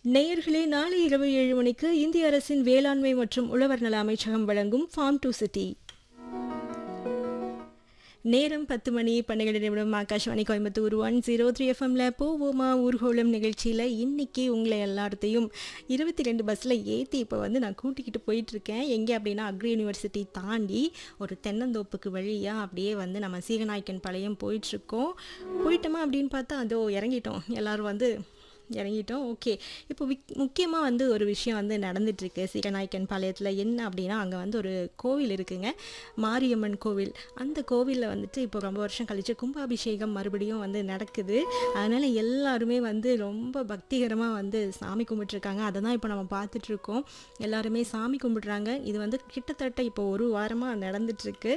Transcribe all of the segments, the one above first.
நேயர்களே நாளை இரவு ஏழு மணிக்கு இந்திய அரசின் வேளாண்மை மற்றும் உழவர் நல அமைச்சகம் வழங்கும் ஃபார்ம் டு சிட்டி நேரம் பத்து மணி பன்னிரெண்டு நிமிடம் Akashvani Coimbatore one zero three எஃப்எம்ல போவோமா ஊர்கோளம் நிகழ்ச்சியில் இன்னைக்கு உங்களை எல்லாத்தையும் இருபத்தி ரெண்டு பஸ்ஸில் ஏற்றி இப்போ வந்து நான் கூட்டிக்கிட்டு போயிட்டுருக்கேன் எங்கே அப்படின்னா அக்ரி யூனிவர்சிட்டி தாண்டி ஒரு தென்னந்தோப்புக்கு வழியாக அப்படியே வந்து நம்ம சீகநாயக்கன் பாளையம் போயிட்டுருக்கோம் போயிட்டோமா அப்படின்னு பார்த்தா அதோ இறங்கிட்டோம் எல்லோரும் வந்து இறங்கிட்டோம் ஓகே இப்போ விக் முக்கியமாக வந்து ஒரு விஷயம் வந்து நடந்துட்டுருக்கு சீகநாயக்கன் பாளையத்தில் என்ன அப்படின்னா அங்கே வந்து ஒரு கோவில் இருக்குங்க மாரியம்மன் கோவில் அந்த கோவிலில் வந்துட்டு இப்போ ரொம்ப வருஷம் கழிச்சு கும்பாபிஷேகம் மறுபடியும் வந்து நடக்குது அதனால் எல்லாருமே வந்து ரொம்ப பக்திகரமாக வந்து சாமி கும்பிட்டுருக்காங்க அதை தான் இப்போ நம்ம பார்த்துட்ருக்கோம் எல்லாருமே சாமி கும்பிடுறாங்க இது வந்து கிட்டத்தட்ட இப்போ ஒரு வாரமாக நடந்துட்டுருக்கு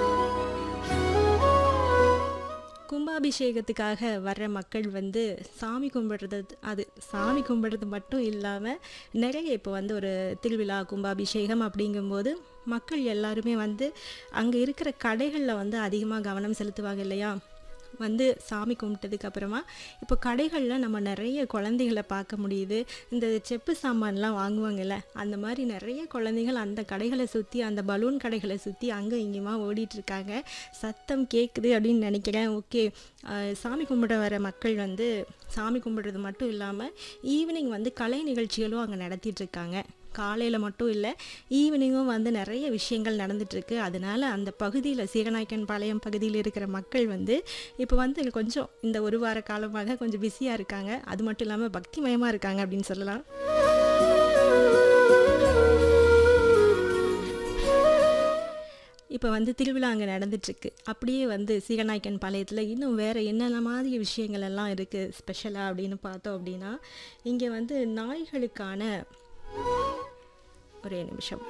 கும்பாபிஷேகத்துக்காக வர்ற மக்கள் வந்து சாமி கும்பிடுறது அது சாமி கும்பிடுறது மட்டும் இல்லாமல் நிறைய இப்போ வந்து ஒரு திருவிழா கும்பாபிஷேகம் அப்படிங்கும்போது மக்கள் எல்லாருமே வந்து அங்கே இருக்கிற கடைகளில் வந்து அதிகமாக கவனம் செலுத்துவாங்க இல்லையா வந்து சாமி கும்பிட்டதுக்கு அப்புறமா இப்போ கடைகளில் நம்ம நிறைய குழந்தைகளை பார்க்க முடியுது இந்த செப்பு சாமான்லாம் வாங்குவாங்கல்ல அந்த மாதிரி நிறைய குழந்தைகள் அந்த கடைகளை சுற்றி அந்த பலூன் கடைகளை சுற்றி அங்கே இங்கேயுமா ஓடிட்டுருக்காங்க சத்தம் கேட்குது அப்படின்னு நினைக்கிறேன் ஓகே சாமி கும்பிட வர மக்கள் வந்து சாமி கும்பிடுறது மட்டும் இல்லாமல் ஈவினிங் வந்து கலை நிகழ்ச்சிகளும் அங்கே நடத்திட்டுருக்காங்க காலையில் மட்டும் இல்லை ஈவினிங்கும் வந்து நிறைய விஷயங்கள் நடந்துட்டுருக்கு அதனால் அந்த பகுதியில் சீகநாயக்கன் பாளையம் பகுதியில் இருக்கிற மக்கள் வந்து இப்போ வந்து கொஞ்சம் இந்த ஒரு வார காலமாக கொஞ்சம் பிஸியாக இருக்காங்க அது மட்டும் இல்லாமல் பக்திமயமாக இருக்காங்க அப்படின்னு சொல்லலாம் இப்போ வந்து திருவிழா அங்கே நடந்துட்டுருக்கு அப்படியே வந்து சீகநாயக்கன் பாளையத்தில் இன்னும் வேறு என்னென்ன மாதிரி விஷயங்கள் எல்லாம் இருக்குது ஸ்பெஷலாக அப்படின்னு பார்த்தோம் அப்படின்னா இங்கே வந்து நாய்களுக்கான ஒரே நிமிஷம்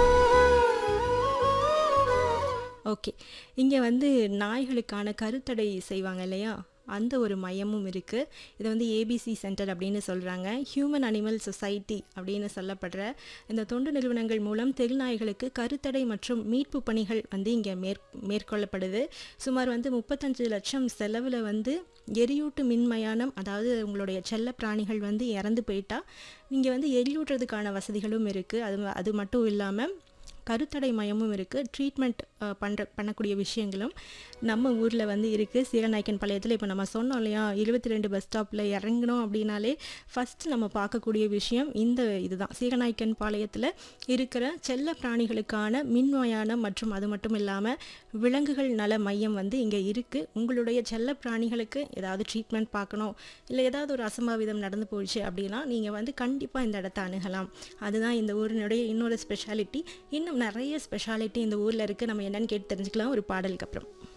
ஓகே இங்கே வந்து நாய்களுக்கான கருத்தடை செய்வாங்க இல்லையா அந்த ஒரு மையமும் இருக்குது இதை வந்து ஏபிசி சென்டர் அப்படின்னு சொல்கிறாங்க ஹியூமன் அனிமல் சொசைட்டி அப்படின்னு சொல்லப்படுற இந்த தொண்டு நிறுவனங்கள் மூலம் தெருநாய்களுக்கு கருத்தடை மற்றும் மீட்பு பணிகள் வந்து இங்கே மேற் மேற்கொள்ளப்படுது சுமார் வந்து முப்பத்தஞ்சு லட்சம் செலவில் வந்து எரியூட்டு மின்மயானம் அதாவது உங்களுடைய செல்ல பிராணிகள் வந்து இறந்து போயிட்டா நீங்கள் வந்து எரியூட்டுறதுக்கான வசதிகளும் இருக்குது அது அது மட்டும் இல்லாமல் கருத்தடை மையமும் இருக்குது ட்ரீட்மெண்ட் பண்ணுற பண்ணக்கூடிய விஷயங்களும் நம்ம ஊரில் வந்து இருக்குது சீரநாயக்கன் பாளையத்தில் இப்போ நம்ம சொன்னோம் இல்லையா இருபத்தி ரெண்டு பஸ் ஸ்டாப்பில் இறங்கணும் அப்படின்னாலே ஃபஸ்ட்டு நம்ம பார்க்கக்கூடிய விஷயம் இந்த இதுதான் சீரநாயக்கன் பாளையத்தில் இருக்கிற செல்ல பிராணிகளுக்கான மின்மயானம் மற்றும் அது மட்டும் இல்லாமல் விலங்குகள் நல மையம் வந்து இங்கே இருக்குது உங்களுடைய செல்ல பிராணிகளுக்கு ஏதாவது ட்ரீட்மெண்ட் பார்க்கணும் இல்லை ஏதாவது ஒரு அசம்பாவிதம் நடந்து போயிடுச்சு அப்படின்னா நீங்கள் வந்து கண்டிப்பாக இந்த இடத்த அணுகலாம் அதுதான் இந்த ஊரினுடைய இன்னொரு ஸ்பெஷாலிட்டி இன்னும் நிறைய ஸ்பெஷாலிட்டி இந்த ஊரில் இருக்குது நம்ம என்னென்னு கேட்டு தெரிஞ்சுக்கலாம் ஒரு பாடலுக்கு அப்புறம்